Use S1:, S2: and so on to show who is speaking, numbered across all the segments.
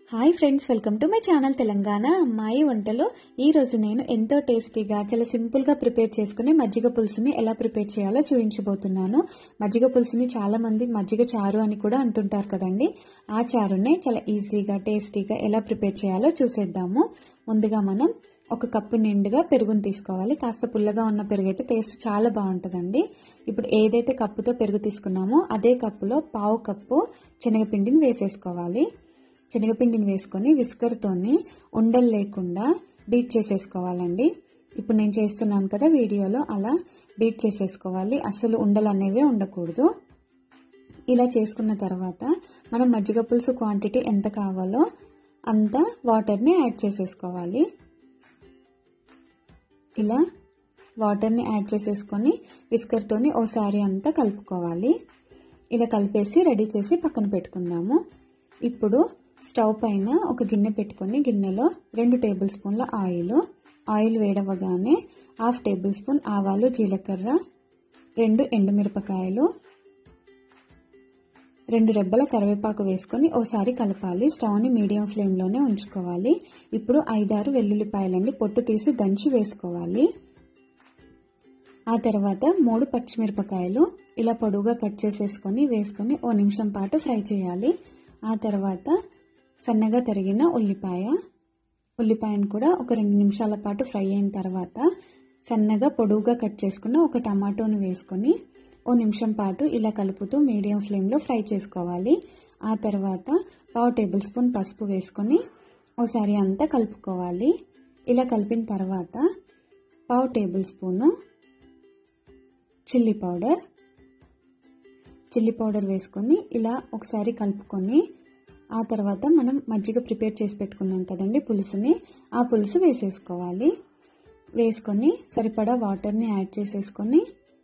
S1: hi friends welcome to my channel Telangana అమ్మాయి వంటలు ఈ రోజు నేను ఎంతో టేస్టీగా చాలా సింపుల్ గా ప్రిపేర్ చేసుకుని మజ్జిగ పులుసుని ఎలా ప్రిపేర్ చేయాలో చూపించబోతున్నాను మజ్జిగ పులుసుని చాలా మంది మజ్జిగ చారు అని కూడా అంటుంటారు కదండి ఆ చారుని చాలా ఈజీగా టేస్టీగా ఎలా ప్రిపేర్ చేయాలో చూసేద్దాము ముందుగా మనం ఒక కప్పు నిండుగా పెరుగుని తీసుకోవాలి కాస్త పుల్లగా ఉన్న పెరుగు అయితే టేస్ట్ చాలా బాగుంటుందండి ఇప్పుడు ఏదైతే కప్పుతో పెరుగు తీసుకున్నామో అదే కప్పులో పావు కప్పు శనగపిండిని వేసేసుకోవాలి శనగపిండిని వేసుకొని విస్కర్తోని ఉండలు లేకుండా బీట్ చేసేసుకోవాలండి ఇప్పుడు నేను చేస్తున్నాను కదా వీడియోలో అలా బీట్ చేసేసుకోవాలి అసలు ఉండలు అనేవి ఉండకూడదు ఇలా చేసుకున్న తర్వాత మనం మజ్జిగ పులుసు క్వాంటిటీ ఎంత కావాలో అంత వాటర్ని యాడ్ చేసేసుకోవాలి ఇలా వాటర్ని యాడ్ చేసేసుకొని విస్కర్తోని ఓసారి అంతా కలుపుకోవాలి ఇలా కలిపేసి రెడీ చేసి పక్కన పెట్టుకుందాము ఇప్పుడు స్టవ్ పైన ఒక గిన్నె పెట్టుకొని గిన్నెలో రెండు టేబుల్ స్పూన్ల ఆయిల్ ఆయిల్ వేడవగానే హాఫ్ టేబుల్ స్పూన్ ఆవాలు జీలకర్ర రెండు ఎండుమిరపకాయలు రెండు రెబ్బల కరివేపాకు వేసుకొని ఓసారి కలపాలి స్టవ్ని మీడియం ఫ్లేమ్లోనే ఉంచుకోవాలి ఇప్పుడు ఐదారు వెల్లుల్లిపాయలండి పొట్టు తీసి దంచి వేసుకోవాలి ఆ తర్వాత మూడు పచ్చిమిరపకాయలు ఇలా పొడువుగా కట్ చేసేసుకొని వేసుకొని ఓ నిమిషం పాటు ఫ్రై చేయాలి ఆ తర్వాత సన్నగా తరిగిన ఉల్లిపాయ ఉల్లిపాయను కూడా ఒక రెండు నిమిషాల పాటు ఫ్రై అయిన తర్వాత సన్నగా పొడువుగా కట్ చేసుకున్న ఒక టమాటోను వేసుకొని ఓ నిమిషం పాటు ఇలా కలుపుతూ మీడియం ఫ్లేమ్లో ఫ్రై చేసుకోవాలి ఆ తర్వాత పావు టేబుల్ స్పూన్ పసుపు వేసుకొని ఓసారి అంతా కలుపుకోవాలి ఇలా కలిపిన తర్వాత పావు tablespoon chilli powder chilli powder వేసుకొని ఇలా ఒకసారి కలుపుకొని ఆ తర్వాత మనం మజ్జిగ ప్రిపేర్ చేసి పెట్టుకున్నాం కదండి పులుసుని ఆ పులుసు వేసేసుకోవాలి వేసుకొని సరిపడా వాటర్ని యాడ్ చేసేసుకొని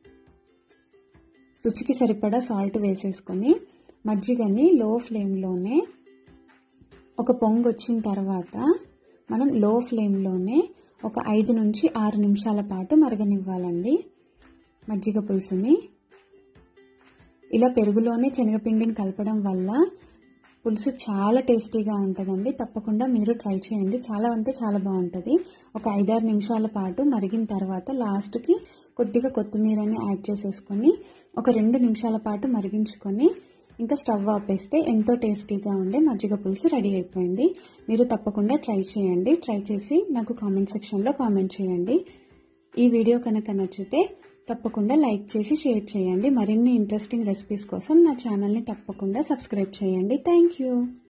S1: రుచికి సరిపడా సాల్ట్ వేసేసుకొని మజ్జిగని లో ఫ్లేమ్లోనే ఒక పొంగు వచ్చిన తర్వాత మనం లో ఫ్లేమ్లోనే ఒక ఐదు నుంచి ఆరు నిమిషాల పాటు మరగనివ్వాలండి మజ్జిగ పులుసుని ఇలా పెరుగులోనే శనగపిండిని కలపడం వల్ల పులుసు చాలా టేస్టీగా ఉంటుందండి తప్పకుండా మీరు ట్రై చేయండి చాలా అంటే చాలా బాగుంటుంది ఒక ఐదారు నిమిషాల పాటు మరిగిన తర్వాత లాస్ట్కి కొద్దిగా కొత్తిమీరని యాడ్ చేసేసుకొని ఒక రెండు నిమిషాల పాటు మరిగించుకొని ఇంకా స్టవ్ ఆపేస్తే ఎంతో టేస్టీగా ఉండే మజ్జిగ పులుసు రెడీ అయిపోయింది మీరు తప్పకుండా ట్రై చేయండి ట్రై చేసి నాకు కామెంట్ సెక్షన్లో కామెంట్ చేయండి ఈ వీడియో కనుక నచ్చితే తప్పకుండా లైక్ చేసి షేర్ చేయండి మరిన్ని ఇంట్రెస్టింగ్ రెసిపీస్ కోసం నా ఛానల్ని తప్పకుండా సబ్స్క్రైబ్ చేయండి థ్యాంక్ యూ